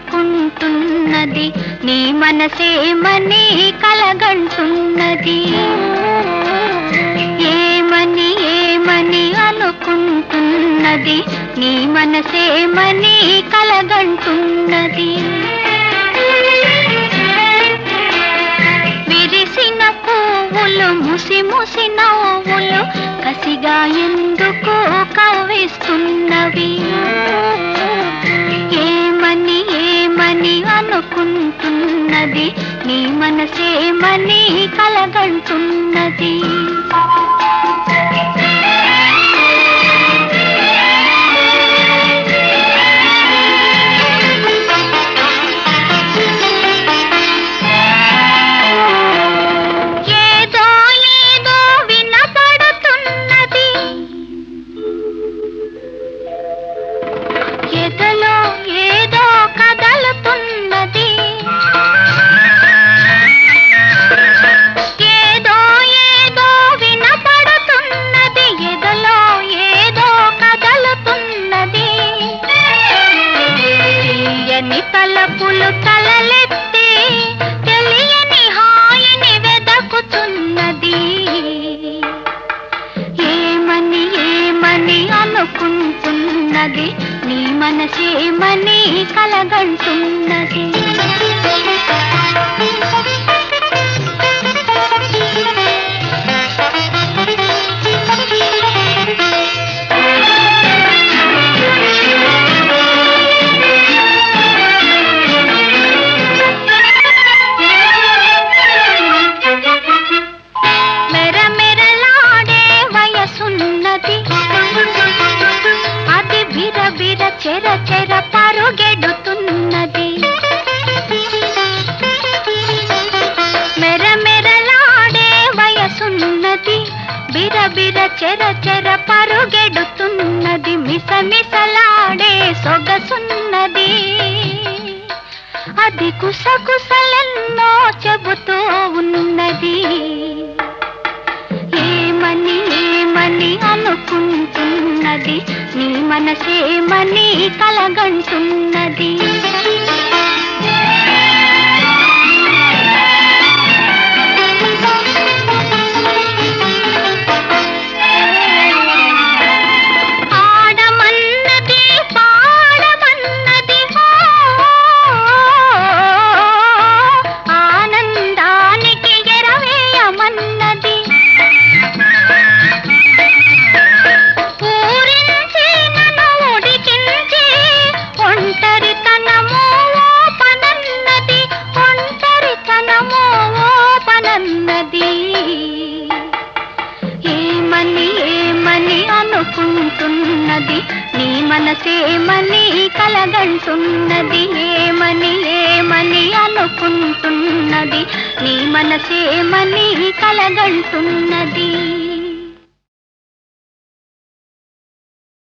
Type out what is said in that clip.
అనుకుంటున్నది నీ మనసేమని కలగంటున్నది ఏమని ఏమని అనుకుంటున్నది నీ మనసేమని కలగంటున్నది విరిసిన పువ్వులు ముసి ముసి నవ్వులు కసిగా ఎందుకు కవ్విస్తున్నవి ఏమని ఏమని అనుకుంటున్నది నీ మనసేమని కలగంటున్నది ఏదో ఏదో వినపడుతున్నది ఎదలో ఏదో కదలుతున్నది ఏదో ఏదో వినపడుతున్నది ఎదలో ఏదో కదలుతున్నది తీయని తలపులు తలలెత్తి తెలియని హాయిని వెదకుతున్నది ఏమని ఏమని అనుకుంటున్నది నీ మనసేమని కలగంటున్నది మెరమెరలాడే వయసున్నది అది బిర బిర చెర చెర పరుగెడుతున్నది మెరమెరలాడే వయసున్నది బిర బిర చెర చెర పరుగెడుతున్నది మిస మిసలాడే సొగసున్నది అది కుసకుసలెన్నో చెబుతూ ఉన్నది ఏమని ఏమని అనుకుంటున్నది నీ మనసేమని కలగంటున్నది ఆడమన్నది పాడమన్నది ఆనందానికి ఎరవేయమన్నది పూరించి నన్ను ఉడికించి ఒంటరితనము ఓపనన్నది ఒంటరితనము ఓపనన్నది ఏమని ఏమని అనుకుంటున్నది నీ మనసేమని కలగంటున్నది ఏమని ఏమని అనుకుంటున్నది నీ మనసేమని కలగంటున్నది